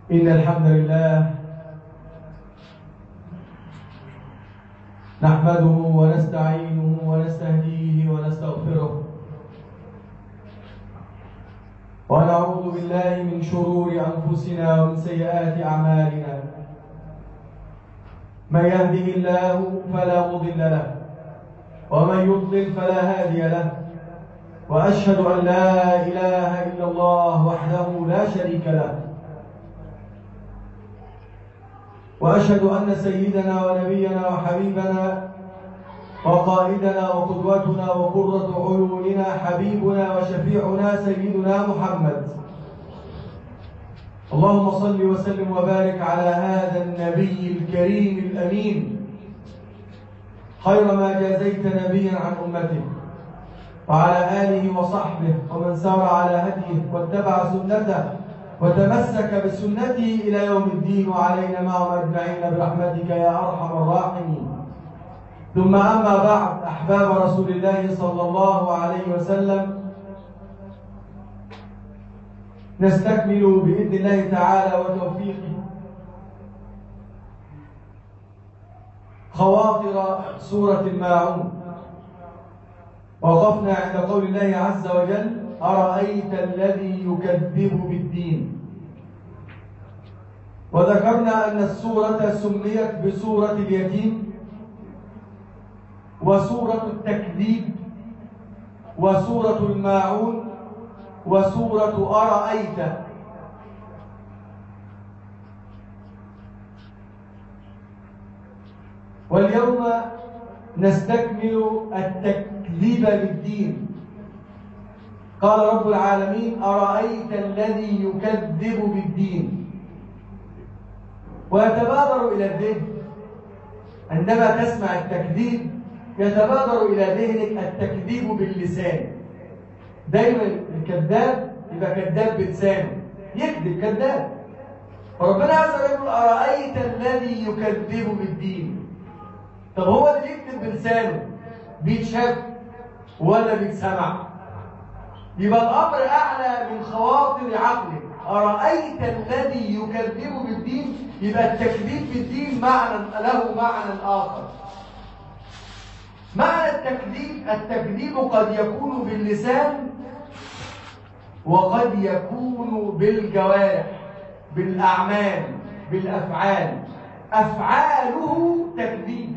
إن الحمد لله نحمده ونستعينه ونستهديه ونستغفره ونعوذ بالله من شرور أنفسنا ومن سيئات أعمالنا من يهده الله فلا مضل له ومن يضلل فلا هادي له وأشهد أن لا إله إلا الله وحده لا شريك له وأشهد أن سيدنا ونبينا وحبيبنا وقائدنا وقدوتنا وقرة عيوننا حبيبنا وشفيعنا سيدنا محمد اللهم صل وسلم وبارك على هذا النبي الكريم الأمين خير ما جازيت نبيا عن أمته وعلى آله وصحبه ومن سار على هديه واتبع سنته وتمسك بسنته إلى يوم الدين وعلينا معهم أجمعين برحمتك يا أرحم الراحمين ثم أما بعد أحباب رسول الله صلى الله عليه وسلم نستكمل بإذن الله تعالى وتوفيقه خواطر سورة الماعون وقفنا عند قول الله عز وجل أرأيت الذي يكذب بالدين وذكرنا أن السورة سميت بسورة اليتيم وسورة التكذيب وسورة الماعون وسورة أرأيت واليوم نستكمل التكذيب بالدين قال رب العالمين أرأيت الذي يكذب بالدين ويتبادر إلى الذهن عندما تسمع التكذيب يتبادر إلى ذهنك التكذيب باللسان دايما الكذاب يبقى كذاب بلسانه يكذب كذاب فربنا عز وجل يقول أرأيت الذي يكذب بالدين طب هو اللي بيكتب بلسانه بيتشاف ولا بيتسمع يبقى الامر اعلى من خواطر عقلك ارايت الذي يكذب بالدين يبقى التكذيب بالدين معنى له معنى اخر معنى التكذيب التكذيب قد يكون باللسان وقد يكون بالجوارح بالاعمال بالافعال افعاله تكذيب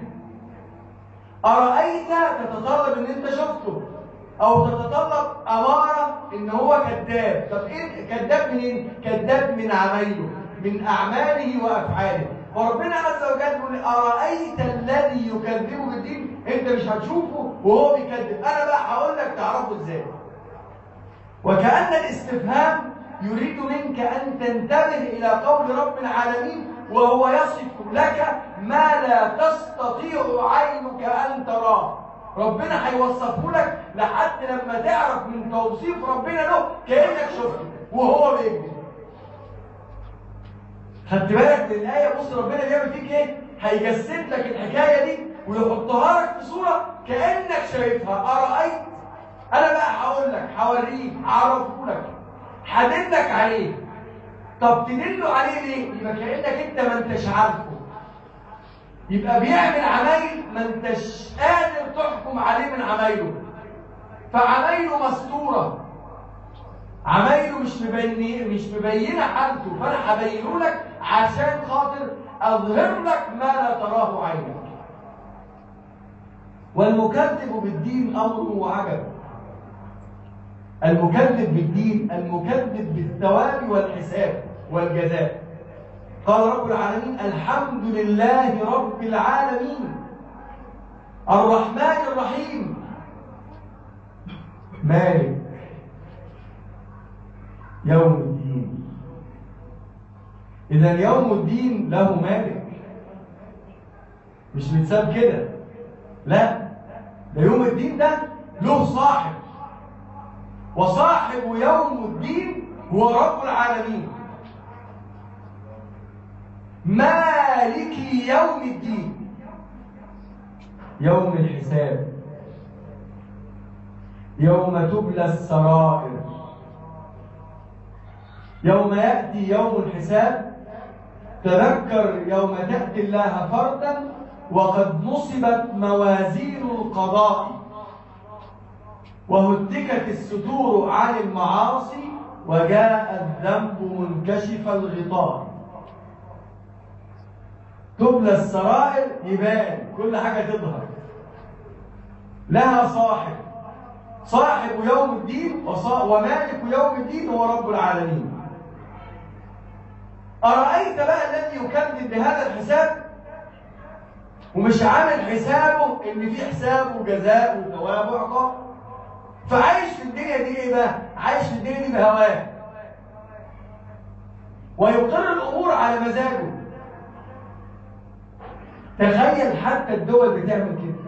أرأيت تتطلب إن أنت شفته أو تتطلب أمارة إن هو كذاب طب إيه كذاب منين؟ كذاب من عمايله من أعماله وأفعاله وربنا عز وجل يقول أرأيت الذي يكذب بالدين أنت مش هتشوفه وهو بيكذب أنا بقى هقول لك تعرفه إزاي وكأن الاستفهام يريد منك أن تنتبه إلى قول رب العالمين وهو يصف لك ما لا تستطيع عينك أن تراه ربنا هيوصفه لك لحد لما تعرف من توصيف ربنا له كأنك شفته وهو بيكذب خدت بالك من الآية بص ربنا بيعمل فيك إيه؟ هيجسد لك الحكاية دي ويحطها لك في صورة كأنك شايفها أرأيت أنا بقى هقول لك هوريك هعرفه لك هدلك عليه طب تدله عليه ليه؟ يبقى كأنك انت ما انتش عارفه يبقى بيعمل عمايل ما انتش قادر تحكم عليه من عمايله فعمايله مستورة عمايله مش مبينه مش مبينه حالته فانا هبينه لك عشان خاطر اظهر لك ما لا تراه عينك والمكذب بالدين امر وعجب المكذب بالدين المكذب بالثواب والحساب والجزاء قال رب العالمين الحمد لله رب العالمين الرحمن الرحيم مالك يوم الدين إذا يوم الدين له مالك مش متساب كده لا ده يوم الدين ده له صاحب وصاحب يوم الدين هو رب العالمين مالك يوم الدين يوم الحساب يوم تبلى السرائر يوم يأتي يوم الحساب تذكر يوم تأتي الله فردا وقد نصبت موازين القضاء وهتكت الستور عن المعاصي وجاء الذنب منكشف الغطاء تبلى السرائر يبان كل حاجة تظهر لها صاحب صاحب يوم الدين ومالك يوم الدين هو رب العالمين أرأيت بقى الذي يكذب بهذا الحساب ومش عامل حسابه ان في حساب وجزاء وثواب وعقاب فعايش في الدنيا دي ايه بقى عايش في الدنيا دي بهواه ويقر الامور على مزاجه تخيل حتى الدول بتعمل كده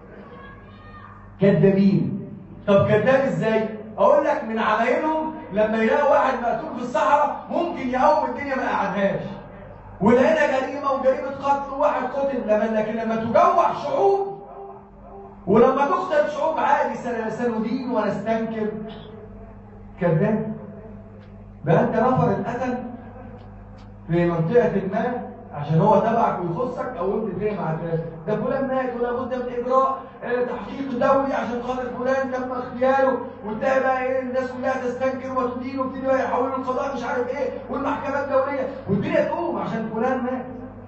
كذابين طب كذاب ازاي اقول لك من عمايلهم لما يلاقوا واحد مقتول في الصحراء ممكن يقوم الدنيا ما قعدهاش ولقينا جريمه وجريمه قتل وواحد قتل لما لكن لما تجوع شعوب ولما تقتل شعوب عادي سندين ونستنكر كذاب بقى انت نفر اتقتل في منطقه ما عشان هو تبعك ويخصك او انت فين مع ده فلان مات ولا بد من اجراء آه، تحقيق دولي عشان خاطر فلان تم اغتياله وتلاقي بقى ايه الناس كلها تستنكر وتدين وتبتدي بقى يحولوا القضاء مش عارف ايه والمحكمه الدوليه والدنيا تقوم عشان فلان مات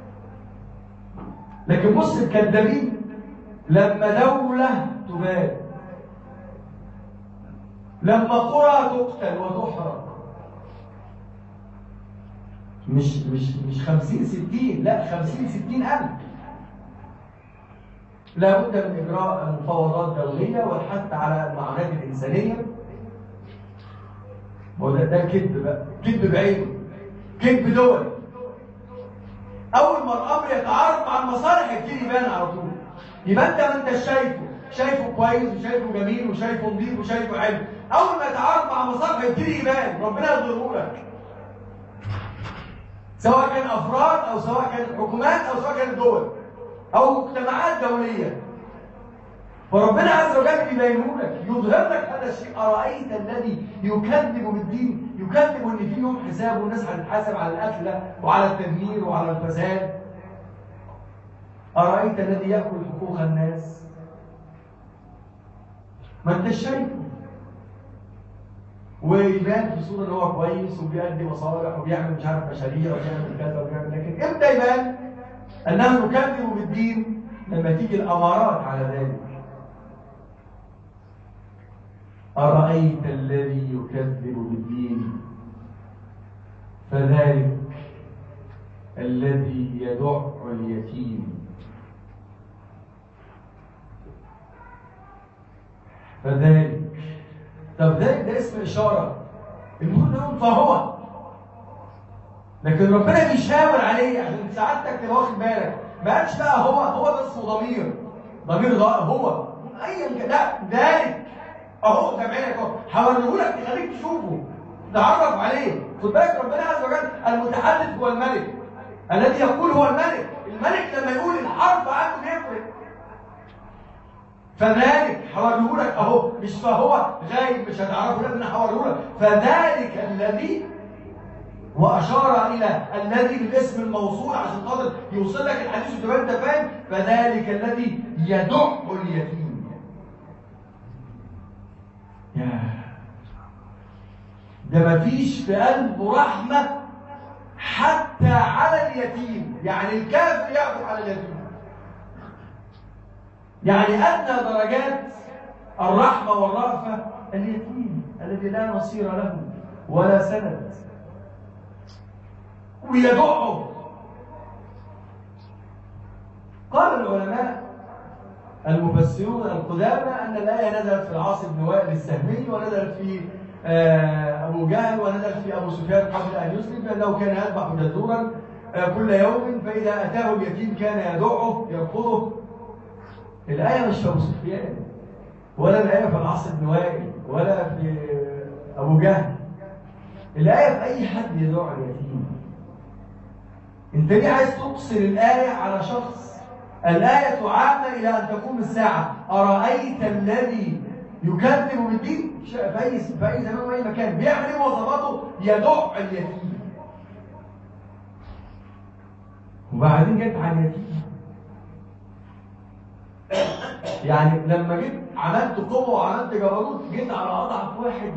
لكن بص الكذابين لما دوله تباد لما قرى تقتل وتحرق مش مش مش 50 60 لا 50 60 ألف لابد من إجراء مفاوضات دولية والحث على المعاملات الإنسانية وده ده كذب بقى كذب بعينه كذب دول أول ما الأمر يتعارض مع المصالح يبتدي يبان على طول يبقى أنت ما أنت شايفه شايفه كويس وشايفه جميل وشايفه نظيف وشايفه حلو أول ما يتعارض مع مصالح يبتدي يبان ربنا يظهره لك سواء كان أفراد أو سواء كانت حكومات أو سواء كانت دول أو مجتمعات دولية فربنا عز وجل يبينه لك يظهر لك هذا الشيء أرأيت الذي يكذب بالدين يكذب إن في يوم حساب والناس هتتحاسب على الأكلة وعلى التدمير وعلى الفساد أرأيت الذي يأكل حقوق الناس ما أنت شايفه ويبان في الصوره ان هو كويس وبيأدي مصالح وبيعمل مش عارف مشاريع وبيعمل كذا وبيعمل لكن امتى يبان انه يكذب بالدين لما تيجي الامارات على ذلك أرأيت الذي يكذب بالدين فذلك الذي يدع اليتيم فذلك طب ده ده اسم اشاره المفروض نقول فهو لكن ربنا بيشاور عليه عشان سعادتك تبقى واخد بالك ما قالش بقى هو هو ده اسمه ضمير ضمير هو ايا كان لا ذلك اهو ده بعينك اهو هوريه لك تخليك تشوفه تعرف عليه خد بالك ربنا عز وجل المتحدث هو الملك الذي يقول هو الملك الملك لما يقول الحرف عنه بيفرق فذلك هوريه لك اهو مش فهو غايب مش هتعرفه لا انا هوريه لك فذلك الذي واشار الى الذي بالاسم الموصول عشان خاطر يوصل لك الحديث وتبقى انت فاهم فذلك الذي يدع اليتيم يا ده مفيش في قلبه رحمه حتى على اليتيم يعني الكافر يعطف على اليتيم يعني أدنى درجات الرحمة والرأفة اليتيم الذي لا نصير له ولا سند ويدعه قال العلماء المفسرون القدامى أن الآية نزلت في العاص بن وائل السهمي ونزلت في آه، أبو جهل ونزلت في أبو سفيان قبل أن يسلم لأنه كان يذبح جزورا آه، كل يوم فإذا أتاه اليتيم كان يدعه يرفضه الآية مش في أبو سفيان ولا الآية في العاص بن وائل ولا في أبو جهل الآية في أي حد يدعو اليتيم أنت ليه عايز تقصر الآية على شخص الآية عامة إلى أن تقوم الساعة أرأيت الذي يكذب بالدين في أي في أي زمان وأي مكان بيعمل إيه وظيفته يدع اليتيم وبعدين جت على اليتيم يعني لما جيت عملت قوة وعملت جبروت جيت على أضعف واحد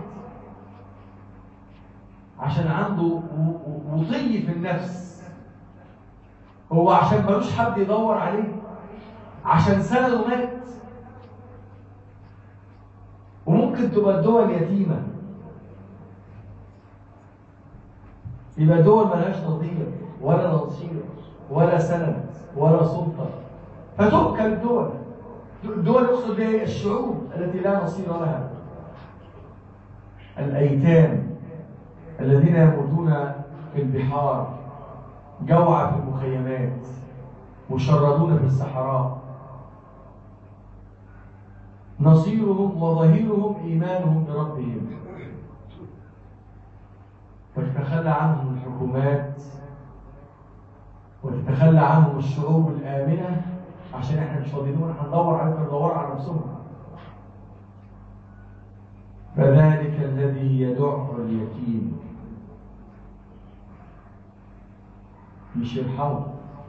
عشان عنده و- و- وطي في النفس هو عشان ملوش حد يدور عليه عشان سنده مات وممكن تبقى الدول يتيمة يبقى دول ملهاش نظير ولا نصير ولا سند ولا سلطة فتؤكل الدول الدول يقصد بها الشعوب التي لا نصير لها الأيتام الذين يموتون في البحار جوعى في المخيمات مشردون في الصحراء نصيرهم وظهيرهم إيمانهم بربهم وتتخلى عنهم الحكومات وتتخلى عنهم الشعوب الآمنة عشان احنا مش فاضيين احنا ندور عليهم ندور على نفسهم فذلك الذي يدع اليتيم مش يرحمه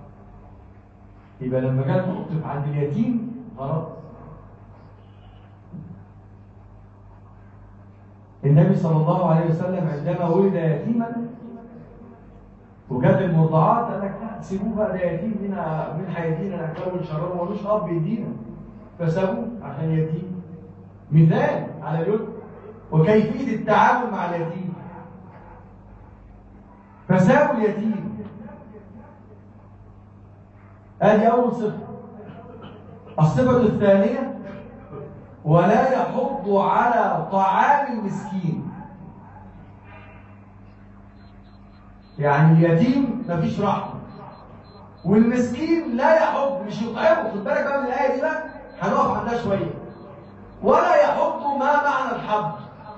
يبقى لما جت نقطة عند اليتيم خلاص النبي صلى الله عليه وسلم عندما ولد يتيما وجت المرضعات قال لك لا سيبوه بقى ده يتيم مين مين هيدينا ناكله ونشربه ملوش اب يدينا فسابوه عشان يتيم مثال على اليد وكيفيه التعامل مع اليتيم فسابوا اليتيم ادي اول صفه الصفه الثانيه ولا يحض على طعام المسكين يعني اليتيم مفيش رحمه والمسكين لا يحض مش يطعمه خد بالك بقى من الايه دي بقى هنقف عندها شويه ولا يحض ما معنى الحض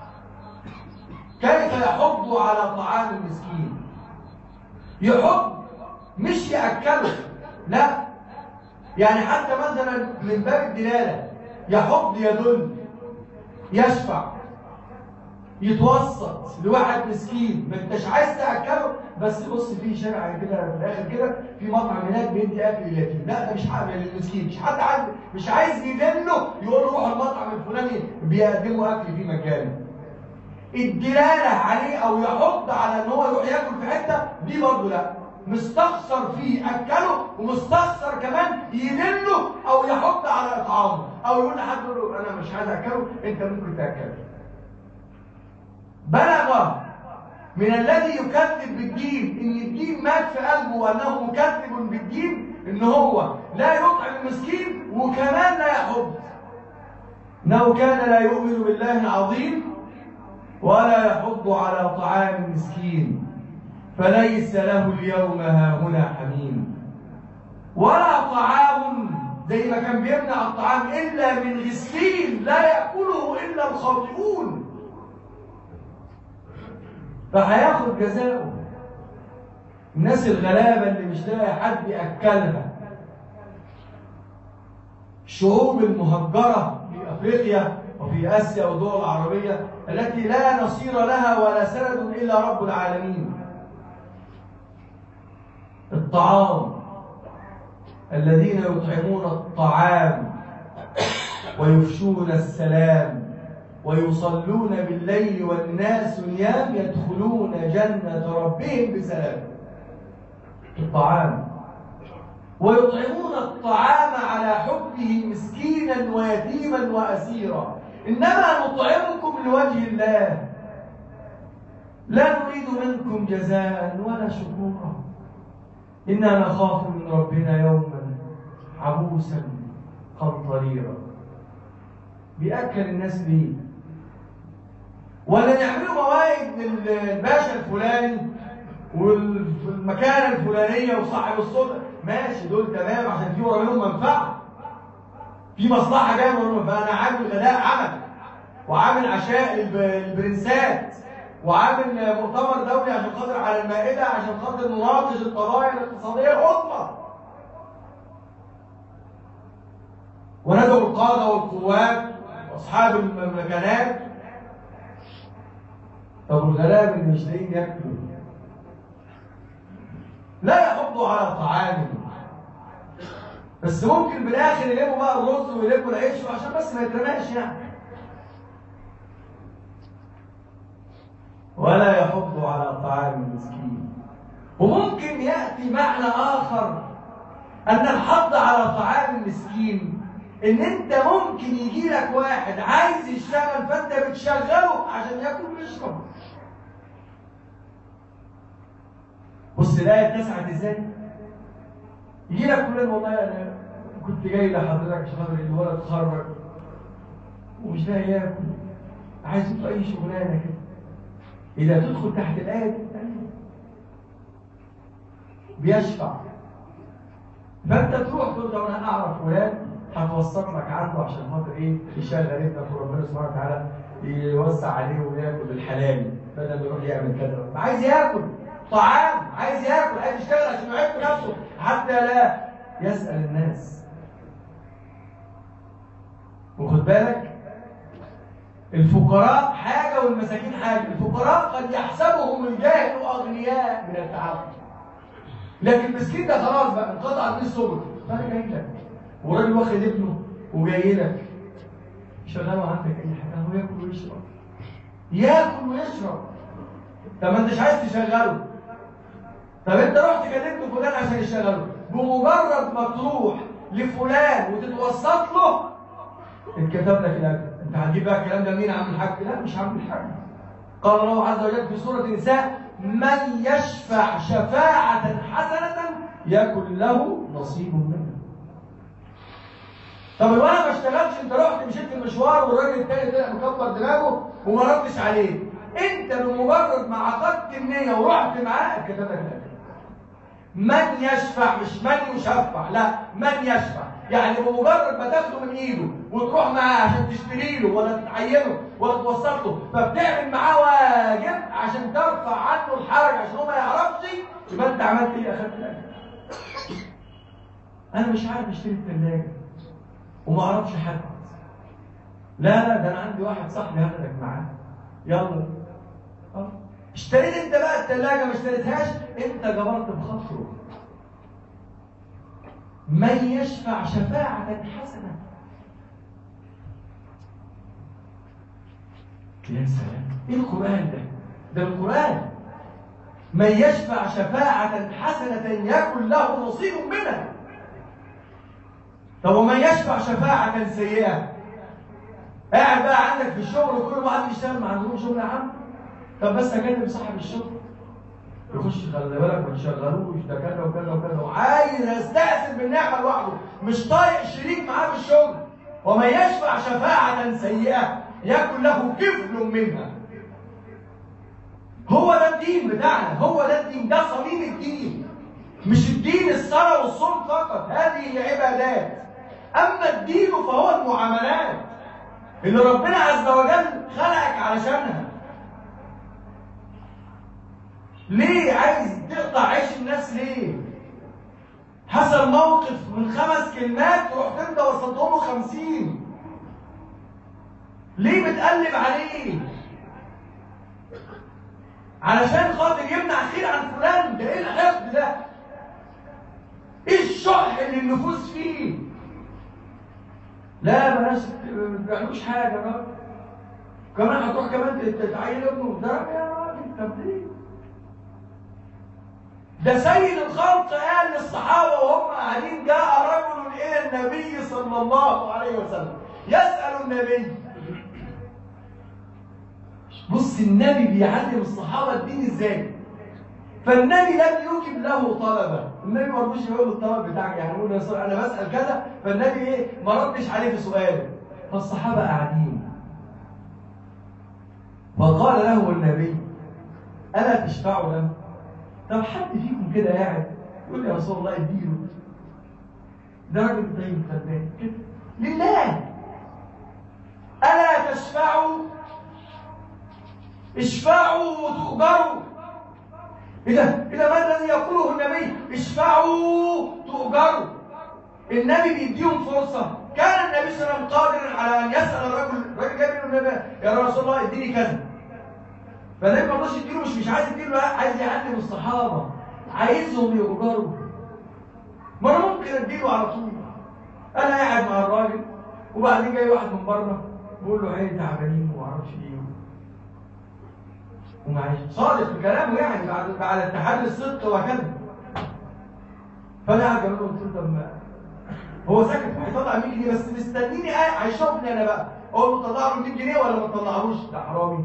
كيف يحض على طعام المسكين يحض مش ياكله لا يعني حتى مثلا من باب الدلاله يحض يدل يشفع يتوسط لواحد مسكين ما انتش عايز تاكله بس بص في شارع كده في الاخر كده في مطعم هناك بيدي اكل لليتيم لا ده مش حق للمسكين مش حد عايز مش عايز يدله يقول له روح المطعم الفلاني بيقدموا اكل فيه مجاني الدلاله عليه او يحض على ان هو يروح ياكل في حته دي برضه لا مستخسر فيه اكله ومستخسر كمان يدله او يحط على اطعامه او يقول لحد له انا مش عايز اكله انت ممكن تاكله بلغ من الذي يكذب بالدين ان الدين مات في قلبه وانه مكذب بالدين ان هو لا يطعم المسكين وكمان لا يحض انه كان لا يؤمن بالله العظيم ولا يحض على طعام المسكين فليس له اليوم هاهنا حميم ولا طعام زي ما كان بيمنع الطعام الا من غسلين لا ياكله الا الخاطئون فهياخد جزاؤه الناس الغلابه اللي مش لاقي حد ياكلها الشعوب المهجره في افريقيا وفي اسيا والدول العربيه التي لا نصير لها ولا سند الا رب العالمين الطعام الذين يطعمون الطعام ويفشون السلام ويصلون بالليل والناس نيام يدخلون جنة ربهم بسلام الطعام ويطعمون الطعام على حبه مسكينا ويتيما وأسيرا إنما نطعمكم لوجه الله لا نريد منكم جزاء ولا شكورا إنا نخاف من ربنا يوما عبوسا قمطريرا بيأكل الناس ليه ولا يعملوا موائد للباشا الفلاني والمكانة الفلانية وصاحب السلطة ماشي دول تمام عشان في ورا منهم منفعة في مصلحة جاية من فأنا عامل غداء عمل وعامل عشاء للبرنسات وعامل مؤتمر دولي عشان خاطر على المائدة عشان خاطر نناقش القضايا الاقتصادية العظمى وندعو القادة والقوات وأصحاب المكانات طب الغلابة اللي مش لاقيين ياكلوا لا يحض على طعام بس ممكن بالاخر يلموا بقى الرز ويلموا العيش عشان بس ما يترماش يعني ولا يحض على طعام المسكين وممكن ياتي معنى اخر ان الحض على طعام المسكين ان انت ممكن يجي لك واحد عايز يشتغل فانت بتشغله عشان ياكل ويشرب بص الايه اتسعت ازاي يجي لك فلان والله انا كنت جاي لحضرتك عشان خاطر الولد اتخرج ومش لاقي ياكل عايز يطلع اي شغلانه كده اذا تدخل تحت الايه بيشفع فانت تروح تقول له انا اعرف فلان هتوسط لك عنده عشان خاطر ايه يشغل ابنك وربنا سبحانه وتعالى يوسع عليه وياكل بالحلال بدل ما يروح يعمل كذا عايز ياكل طعام عايز ياكل عايز يشتغل عشان يعف نفسه حتى لا يسال الناس وخد بالك الفقراء حاجه والمساكين حاجه الفقراء قد يحسبهم الجاهل اغنياء من التعب لكن المسكين ده خلاص بقى انقطع عنه السبل فانا جاي لك وراجل واخد ابنه وجاي لك شغاله عندك اي حاجه هو ياكل ويشرب ياكل ويشرب طب ما انتش عايز تشغله طب انت رحت كلمت فلان عشان يشغله بمجرد ما تروح لفلان وتتوسط له اتكتب لك الاجر انت هتجيب بقى الكلام ده مين عم الحاج لا مش عم الحاج قال الله عز وجل في سوره النساء من يشفع شفاعة حسنة يكن له نصيب منها طب لو انا ما اشتغلتش انت رحت مشيت المشوار والراجل التاني طلع مكبر دماغه وما ردش عليه انت بمجرد ما عقدت النية ورحت معاه كتب لك من يشفع مش من يشفع لا من يشفع يعني بمجرد ما تاخده من ايده وتروح معاه عشان تشتري له ولا تعينه ولا توسط له فبتعمل معاه واجب عشان ترفع عنه الحرج عشان هو ما يعرفش يبقى انت عملت ايه اخدت الاجر انا مش عارف اشتري الثلاجه وما اعرفش حد لا لا ده انا عندي واحد صاحبي هاخدك معاه يلا اشتريت انت بقى الثلاجه ما اشتريتهاش انت جبرت بخاطره من يشفع شفاعة حسنة يا سلام ايه القرآن ده؟ ده القرآن من يشفع شفاعة حسنة يكن له نصيب منها طب ومن يشفع شفاعة سيئة قاعد بقى عندك في الشغل وكل واحد بيشتغل ما عندهمش شغل يا عم طب بس اكلم صاحب الشغل يخش خلي بالك ما تشغلوش ده كذا وكذا وكذا وعايز يستأثر بالنعمه لوحده مش طايق شريك معاه في الشغل ومن يشفع شفاعة سيئة يكن له كفل منها هو ده الدين بتاعنا هو ده الدين ده صميم الدين مش الدين الصلاة والصوم فقط هذه عبادات أما الدين فهو المعاملات اللي ربنا عز وجل خلقك علشانها ليه عايز تقطع عيش الناس ليه حصل موقف من خمس كلمات رحت انت وصلتهم له خمسين ليه بتقلب عليه علشان خاطر يمنع خير عن فلان ده ايه الحقد ده ايه الشح اللي النفوس فيه لا بلاش ما بيعملوش حاجه يا راجل كمان هتروح كمان تعين ابنه ده يا راجل طب ليه ده سيد الخلق قال للصحابة وهم قاعدين جاء رجل إلى النبي صلى الله عليه وسلم يسأل النبي بص النبي بيعلم الصحابة الدين ازاي فالنبي لم يجب له طلبا النبي ما رضيش يقول له الطلب بتاعك يعني يقول له انا بسأل كذا فالنبي ايه ما ردش عليه في سؤاله فالصحابة قاعدين فقال له النبي ألا تشفع له طب حد فيكم كده قاعد يقول لي يا رسول الله اديله ده راجل طيب غلبان كده لله الا تشفعوا اشفعوا وتؤجروا ايه ده ايه ده ما الذي يقوله النبي اشفعوا تؤجروا النبي بيديهم فرصه كان النبي صلى الله عليه وسلم قادرا على ان يسال الرجل الراجل جاي من النبي يا رسول الله اديني كذا فالنبي ما رضاش يديله مش مش عايز يديله لا عايز يعلم الصحابه عايزهم يؤجروا ما انا ممكن اديله على طول انا قاعد مع الراجل وبعدين جاي واحد من بره بقول له عيني تعبانين وما اعرفش ايه ومعلش صادق في كلامه يعني بعد بعد اتحاد الصدق وكذا فانا قاعد جنبه قلت له طب ما هو ساكت هيطلع 100 جنيه بس مستنيني قاعد هيشوفني انا بقى اقول له طلع له 100 جنيه ولا ما تطلعهوش ده حرامي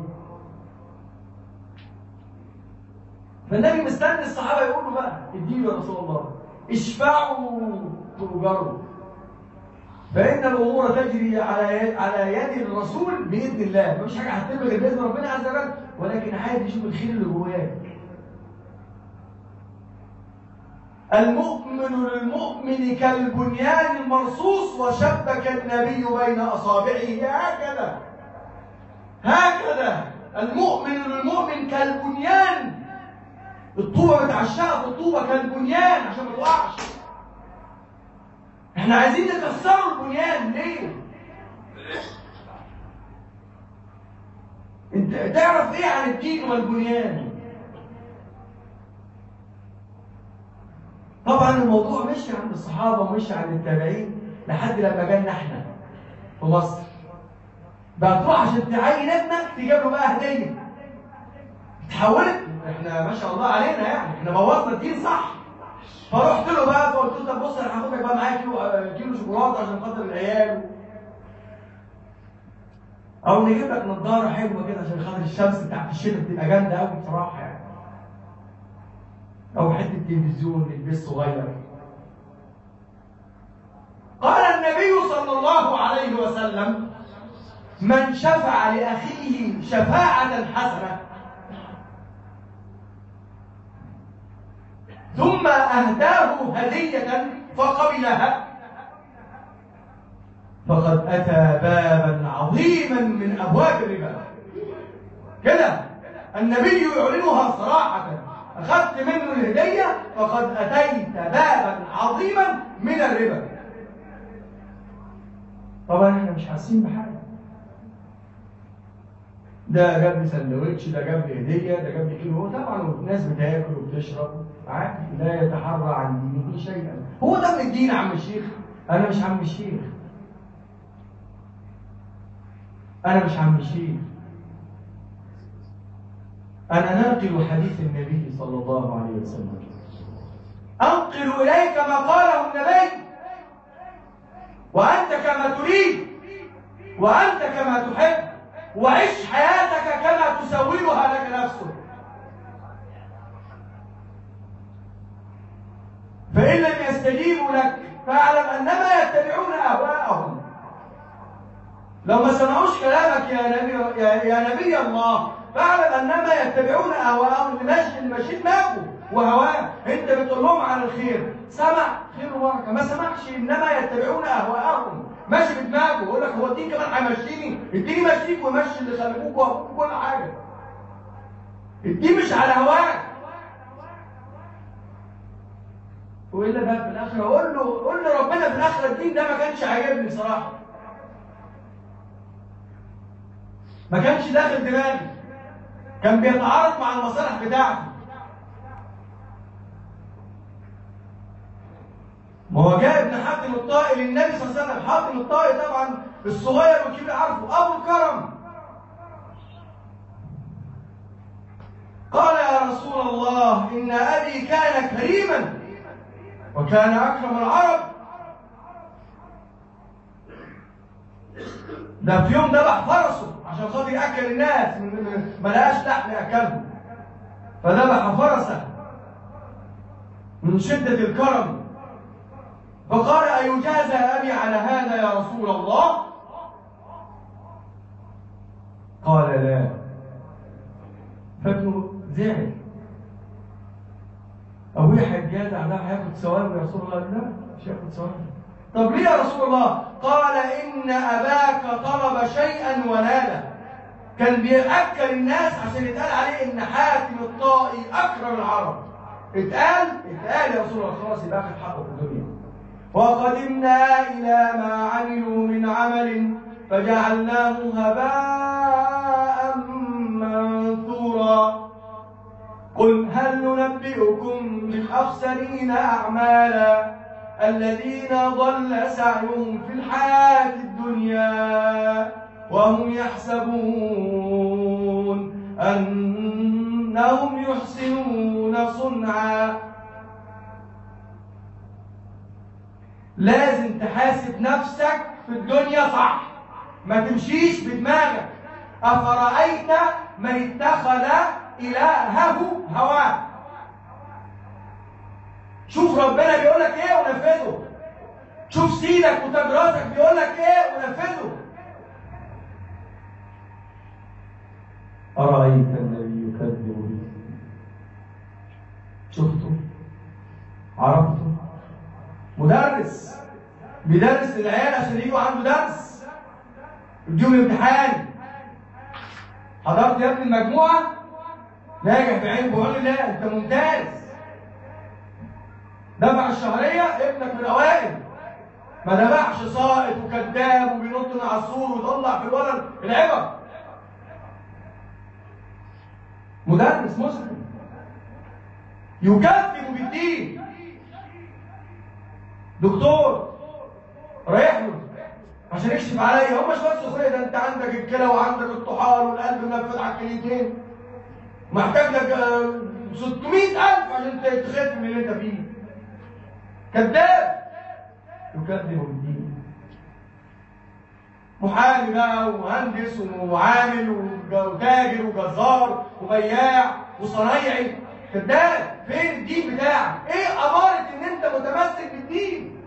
فالنبي مستني الصحابه يقولوا بقى اديله يا رسول الله اشفعوا تؤجروا فإن الأمور تجري على يد على يد الرسول بإذن الله، مفيش حاجة هتتم غير بإذن ربنا عز وجل، ولكن عايز يشوف الخير اللي جواك. المؤمن للمؤمن كالبنيان المرصوص وشبك النبي بين أصابعه هكذا. هكذا المؤمن للمؤمن كالبنيان. الطوبة متعشقة في الطوبة كالبنيان عشان ما تقعش. احنا عايزين نكسروا البنيان ليه؟ انت تعرف ايه عن الدين والبنيان؟ طبعا الموضوع مشي عند الصحابه ومشي عند التابعين لحد لما جالنا احنا في مصر بقى تروح عشان تعين ابنك تجيب له بقى هديه اتحولت احنا ما شاء الله علينا يعني احنا بوظنا الدين صح فرحت له بقى فقلت له طب بص انا هاخد لك بقى معايا كيلو كيلو شوكولاته عشان خاطر العيال او نجيب لك نضاره حلوه كده عشان خاطر الشمس بتاعت الشتاء بتبقى جامده قوي بصراحه يعني او حته تلفزيون للبيت صغير قال النبي صلى الله عليه وسلم من شفع لاخيه شفاعه حسنه ثم أهداه هدية فقبلها فقد أتى بابا عظيما من أبواب الربا كده النبي يعلنها صراحة أخذت منه الهدية فقد أتيت بابا عظيما من الربا طبعا احنا مش حاسين بحاجة ده جاب لي سندوتش ده جاب لي هديه ده جاب لي كيلو طبعا الناس بتاكل وبتشرب عادي لا يتحرى عن دينه شيئا هو ده من الدين يا عم الشيخ انا مش عم الشيخ انا مش عم الشيخ انا ناقل حديث النبي صلى الله عليه وسلم انقل اليك ما قاله النبي وانت كما تريد وانت كما تحب وعش حياتك كما تسولها لك نفسك فإن لم يستجيبوا لك فاعلم أنما يتبعون أهواءهم لو ما سمعوش كلامك يا نبي يا, يا نبي الله فاعلم أنما يتبعون أهواءهم اللي ماشي اللي ماشي دماغه وهواه أنت بتقول لهم عن الخير سمع خير وبركة ما سمعش إنما يتبعون أهواءهم ماشي بدماغه يقول لك هو الدين كمان هيمشيني الدين يمشيك ويمشي اللي خلقوك وابوك كل حاجه الدين مش على هواك والا بقى في الاخره قول له قول له ربنا في الاخره الدين ده ما كانش عاجبني صراحه ما كانش داخل دماغي كان بيتعارض مع المصالح بتاعتي ما هو جاء ابن حاتم الطائي للنبي صلى الله عليه وسلم حاتم الطائي طبعا الصغير والكبير عارفه ابو الكرم قال يا رسول الله ان ابي كان كريما وكان اكرم العرب ده في يوم ذبح فرسه عشان خاطر ياكل الناس ما لقاش لحم ياكلهم فذبح فرسه من شده الكرم فقال أيجازى أبي على هذا يا رسول الله قال لا فابنه زعل أبويا حجاز على هياخد ثواب يا رسول الله لا مش هياخد ثواب طب ليه يا رسول الله قال إن أباك طلب شيئا وناله كان بيأكل الناس عشان يتقال عليه إن حاتم الطائي أكرم العرب اتقال اتقال يا رسول الله خلاص يبقى أخذ حقه في الدنيا وقدمنا إلى ما عملوا من عمل فجعلناه هباء منثورا قل هل ننبئ أنبئكم بالأخسرين أعمالا الذين ضل سعيهم في الحياة الدنيا وهم يحسبون أنهم يحسنون صنعا لازم تحاسب نفسك في الدنيا صح ما تمشيش بدماغك أفرأيت من اتخذ إلهه هواه شوف ربنا بيقول لك ايه ونفذه شوف سيدك وتجراتك بيقول لك ايه ونفذه أرأيت الذي يكذب بالدين شفته عرفته مدرس بيدرس للعيال عشان يجوا عنده درس يديهم امتحان حضرت يا ابني المجموعه ناجح بعين بقول الله انت ممتاز دفع الشهريه ابنك من الاوائل ما دفعش ساقط وكذاب وبينط من على السور ويطلع في الولد العبر مدرس مسلم يكذب بالدين دكتور رايح له عشان يكشف عليا هم شويه سخريه ده انت عندك الكلى وعندك الطحال والقلب منفذ على الكليتين محتاج لك آه، 600000 عشان تخف من اللي انت فيه كذاب يكذب بالدين محامي بقى ومهندس وعامل وتاجر وجزار وبياع وصنايعي كذاب فين الدين بتاعك؟ ايه اماره ان انت متمسك بالدين؟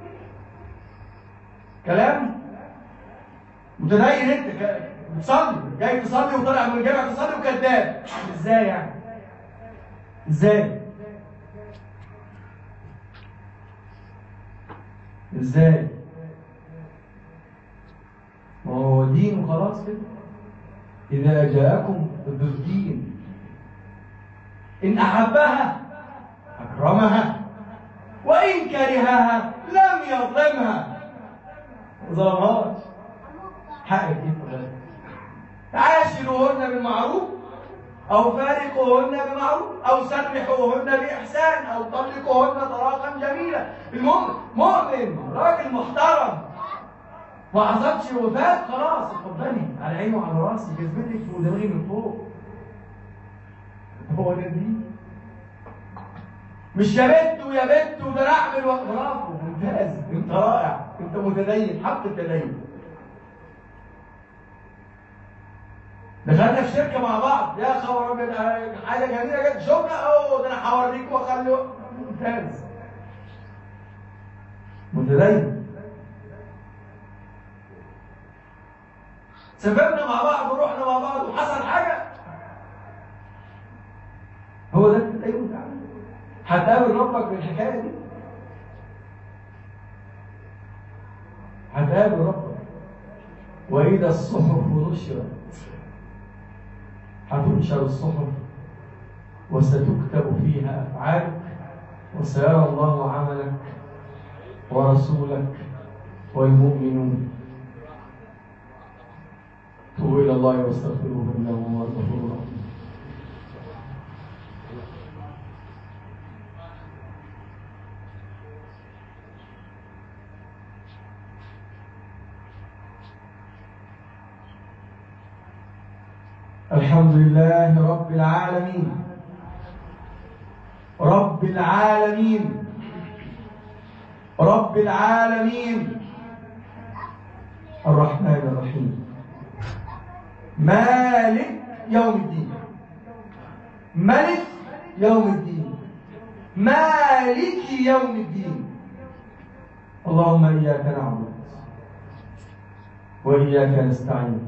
كلام متدين انت ك- بتصلي جاي تصلي وطالع من الجامع تصلي وكذاب ازاي يعني؟ ازاي؟ ازاي؟ ما هو دين وخلاص كده إذا جاءكم ذو الدين إن أحبها أكرمها وإن كرهها لم يظلمها ما ظلمهاش حقك إيه فلان عاشروهن بالمعروف أو فارقوهن بمعروف أو سرحوهن بإحسان أو طلقوهن طلاقا جميلا المهم مؤمن راجل محترم ما حصلش وفاة خلاص اتفضلي على عيني وعلى راسي جذبتك ودماغي من فوق هو ده الدين مش يا بت ويا بت وده انا اعمل و- برافو ممتاز انت رائع انت متدين حق التدين دخلنا في شركه مع بعض يا خبر ابيض حاجه جميله جدا شغل اوه ده انا هوريك واخلي ممتاز متدين سافرنا مع بعض ورحنا مع بعض وحصل حاجه هو ده التدين بتاعنا هتقابل ربك بالحكايه دي هتقابل ربك واذا الصحف نشرت هتنشر الصحف وستكتب فيها افعالك وسيرى الله عملك ورسولك والمؤمنون توبوا الى الله واستغفروه انه هو الغفور الرحيم الحمد لله رب العالمين رب العالمين رب العالمين الرحمن الرحيم مالك يوم الدين ملك يوم الدين مالك يوم الدين اللهم إياك نعبد وإياك نستعين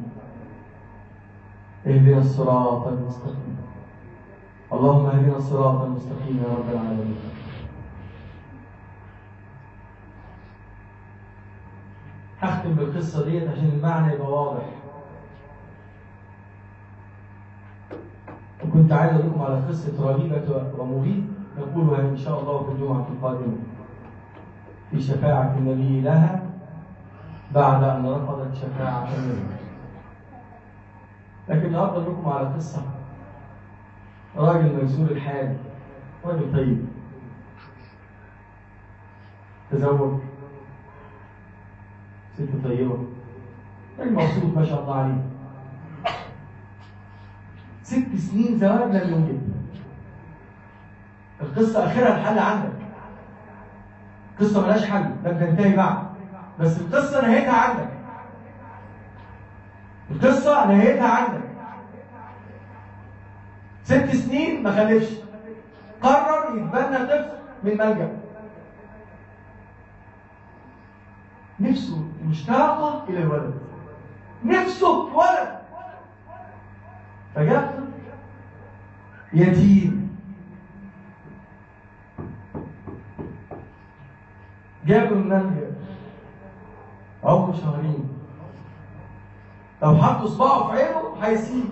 اهدنا الصراط المستقيم اللهم اهدنا الصراط المستقيم يا رب العالمين هختم بالقصة ديت عشان المعنى يبقى واضح وكنت عايز اقول لكم على قصة ربيبة ومغيث نقولها ان شاء الله في الجمعة القادمة في شفاعة النبي لها بعد ان رفضت شفاعة النبي لكن النهارده لكم على قصة راجل ميسور الحال راجل طيب تزوج ست طيبة راجل مبسوط ما شاء الله عليه ست سنين زواج لم ينجب القصة آخرها الحل عندك قصة ملهاش حل ده بتنتهي بعد بس القصة نهايتها عندك القصة نهايتها عندك ست سنين ما خلفش قرر يتبنى طفل من ملجأ نفسه مشتاقة إلى الولد نفسه في ولد فجاء طفل يتيم جابوا الملجأ عمره شهرين لو حطوا صباعه في عينه هيسيب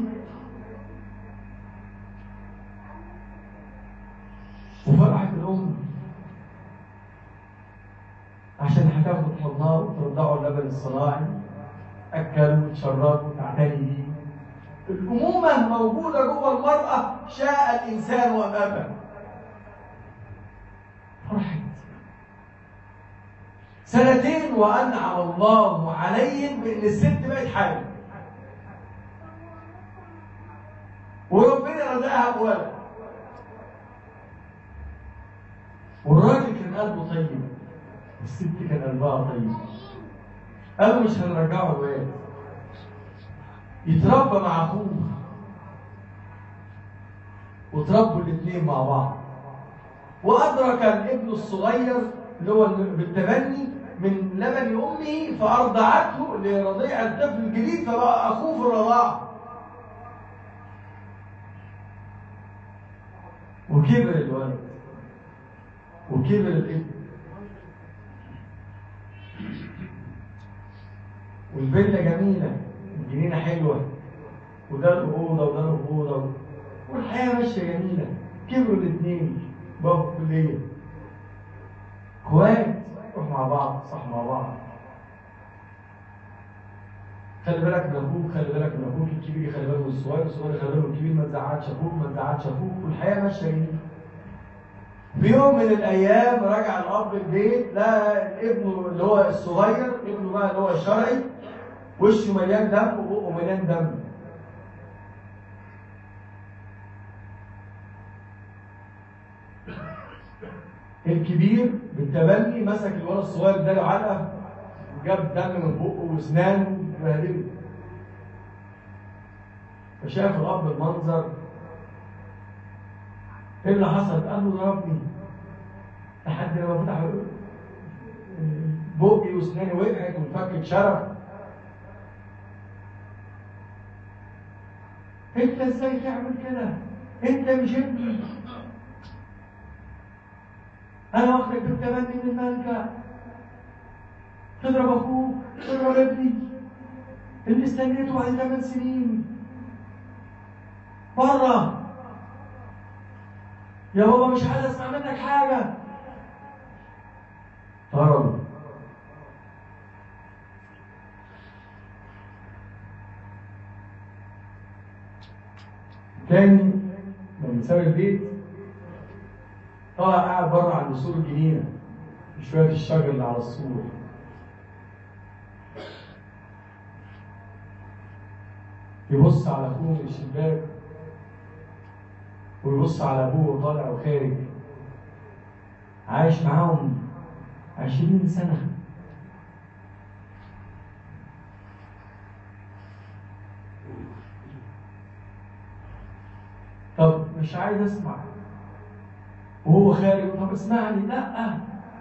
وفرحت الأم عشان هتاخد حضنها وترضعه اللبن الصناعي أكلوا وتشربوا وتعتني بيه الأمومة موجودة جوه المرأة شاء الإنسان وأبى فرحت سنتين وأنعم الله عليهم بأن الست بقت حامل وربنا رزقها بولد والراجل كان قلبه طيب والست كان قلبها طيب قالوا مش هنرجعه الواد يتربى مع اخوه وتربوا الاثنين مع بعض وادرك الابن الصغير اللي هو بالتبني من لبن امه فارضعته لرضيع الطفل الجديد فبقى اخوه في الرضاعه وكبر الولد وكبر الابن والفيلا جميلة الجنينة حلوة وده له أوضة وده له أوضة والحياة ماشية جميلة كبروا الاثنين بقوا في الكلية اخوات روح مع بعض صح مع بعض خلي بالك من اخوك خلي بالك من اخوك الكبير خلي بالك من الصغير الصغير خلي بالك من الكبير ما تزعلش اخوك ما تزعلش اخوك والحياه ماشيه جميله في يوم من الايام رجع الاب البيت لقى ابنه اللي هو الصغير ابنه بقى اللي هو الشرعي وشه مليان دم وبقه مليان دم الكبير بالتبني مسك الولد الصغير اداله علقه وجاب دم من بقه واسنانه وبهدله فشاف الاب المنظر ايه اللي حصل؟ قال له ضربني لحد لما فتح بقي واسناني وقعت وانفكت شرف انت ازاي تعمل كده؟ انت مش ابني انا واخدك بالتبني من الملجا تضرب اخوك تضرب ابني اللي استنيته بعد ثمان سنين بره يا بابا مش عايز اسمع منك حاجه طرد تاني لما ساب البيت طلع قاعد بره عند سور الجنينه في شويه الشجر اللي على السور يبص على اخوه من الشباك ويبص على ابوه طالع وخارج عايش معاهم عشرين سنة طب مش عايز اسمع وهو خارج طب اسمعني لا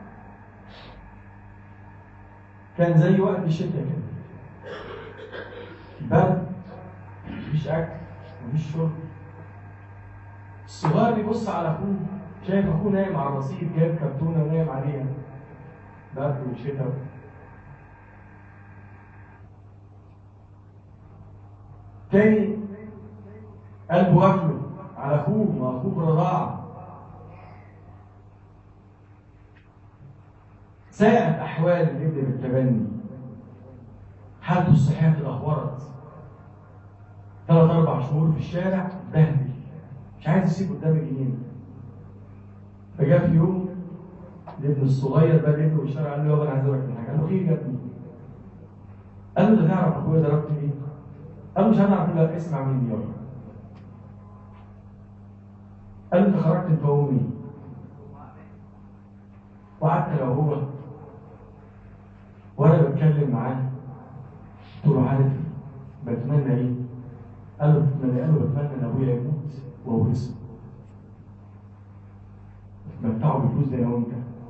كان زي وقت الشتاء كده برد مفيش اكل مفيش شرب الصغير بيبص على اخوه شايف اخوه نايم على الرصيف جايب كرتونه ونايم عليها برد وشتاء تاني قلبه واكله على اخوه ما اخوه برضاعه ساءت احوال الابن بالتبني حالته الصحيه تدهورت ثلاث اربع شهور في الشارع بهدل مش عايز يسيب قدام الجنينه فجاء في يوم الابن الصغير بقى ابنه بالشارع قال له يابا انا عايز اقول لك حاجه قال له خير يا ابني قال له ده تعرف اخويا ضربني ليه؟ قال له مش هنعرف لا اسمع مني يابا قال له انت خرجت انت وامي وقعدت لو هو وانا بتكلم معاه قلت له عارف بتمنى ايه؟ قال له بتمنى قال له بتمنى ان ابويا يموت واورثه اتمتعوا بالفلوس زي انا وانت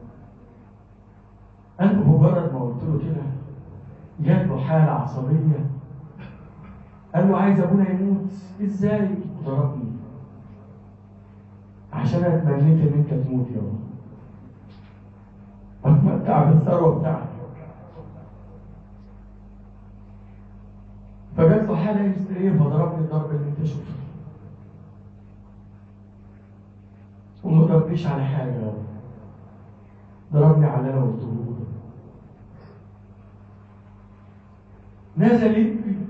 قال له مجرد ما قلت له كده جات له حاله عصبيه قال له عايز ابونا يموت ازاي؟ ضربني عشان انا اتمنيت ان انت تموت يا رب اتمتع بالثروه بتاعتك فجات له حاله هستيريه فضربني الضرب اللي انت شفته وما ضربنيش على حاجه يا رب ضربني على اللي انا قلته له نزل يبكي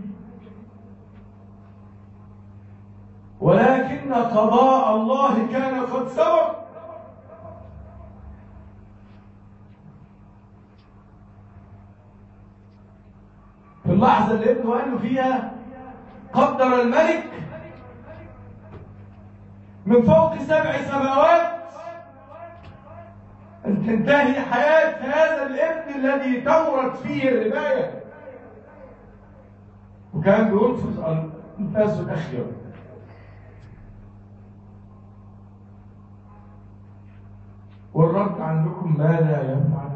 ولكن قضاء الله كان قد سبق في اللحظة اللي ابنه قال له فيها قدر الملك من فوق سبع سماوات أن تنتهي حياة هذا الابن الذي تورت فيه الرباية وكان بينفذ أنفاسه الأخيرة والرد عندكم ماذا يفعل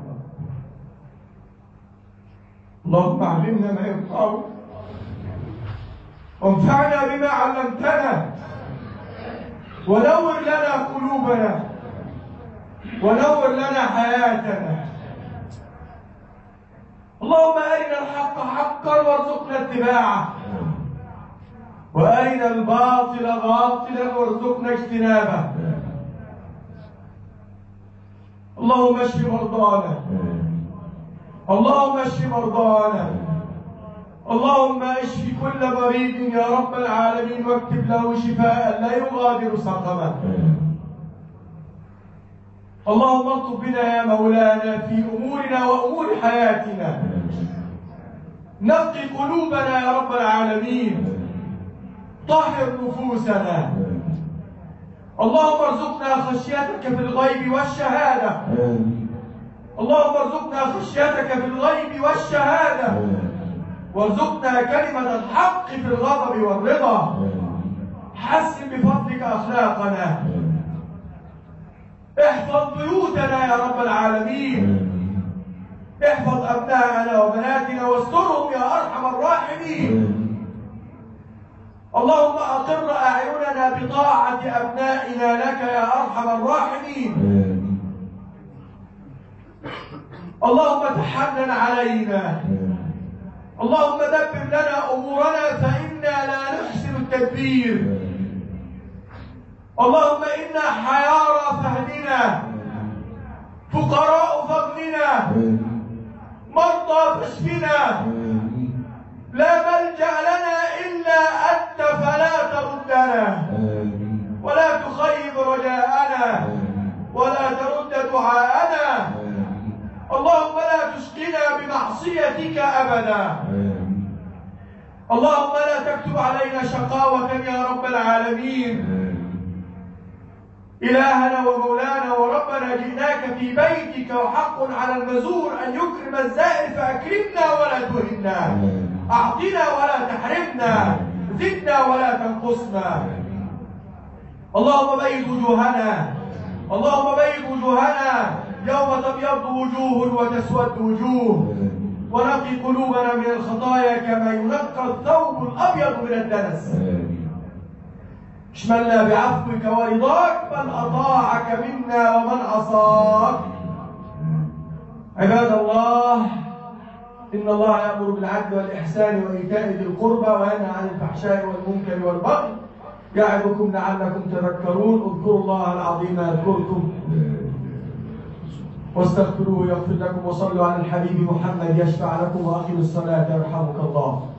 اللهم علمنا ما ينفعنا وانفعنا بما علمتنا ونور لنا قلوبنا ونور لنا حياتنا اللهم أرنا الحق حقا وارزقنا اتباعه وأرنا الباطل باطلا وارزقنا اجتنابه اللهم اشف مرضانا اللهم اشف مرضانا اللهم اشف كل مريض يا رب العالمين واكتب له شفاء لا يغادر سقما اللهم اطلب بنا يا مولانا في امورنا وامور حياتنا نقي قلوبنا يا رب العالمين طهر نفوسنا اللهم ارزقنا خشيتك في الغيب والشهاده اللهم ارزقنا خشيتك في الغيب والشهاده وارزقنا كلمة الحق في الغضب والرضا حسن بفضلك أخلاقنا احفظ بيوتنا يا رب العالمين احفظ أبناءنا وبناتنا واسترهم يا أرحم الراحمين اللهم أقر أعيننا بطاعة أبنائنا لك يا أرحم الراحمين اللهم تحنن علينا اللهم دبر لنا امورنا فانا لا نحسن التدبير اللهم انا حيارى فاهدنا فقراء فاغننا مرضى فاشفنا لا ملجا لنا الا انت فلا تردنا ولا تخيب رجاءنا ولا ترد دعاءنا اللهم لا تشقنا بمعصيتك ابدا اللهم لا تكتب علينا شقاوة يا رب العالمين إلهنا ومولانا وربنا جئناك في بيتك وحق على المزور أن يكرم الزائر فأكرمنا ولا تهنا أعطنا ولا تحرمنا زدنا ولا تنقصنا اللهم بيض وجوهنا اللهم بيض وجوهنا يوم تبيض وجوه وتسود وجوه ونقي قلوبنا من الخطايا كما ينقى الثوب الابيض من الدنس اشملنا بعفوك ورضاك من اطاعك منا ومن عصاك عباد الله ان الله يامر بالعدل والاحسان وايتاء ذي القربى وينهى عن الفحشاء والمنكر والبغي يعظكم لعلكم تذكرون اذكروا الله العظيم يذكركم واستغفروه يغفر لكم وصلوا على الحبيب محمد يشفع لكم واقيموا الصلاه يرحمك الله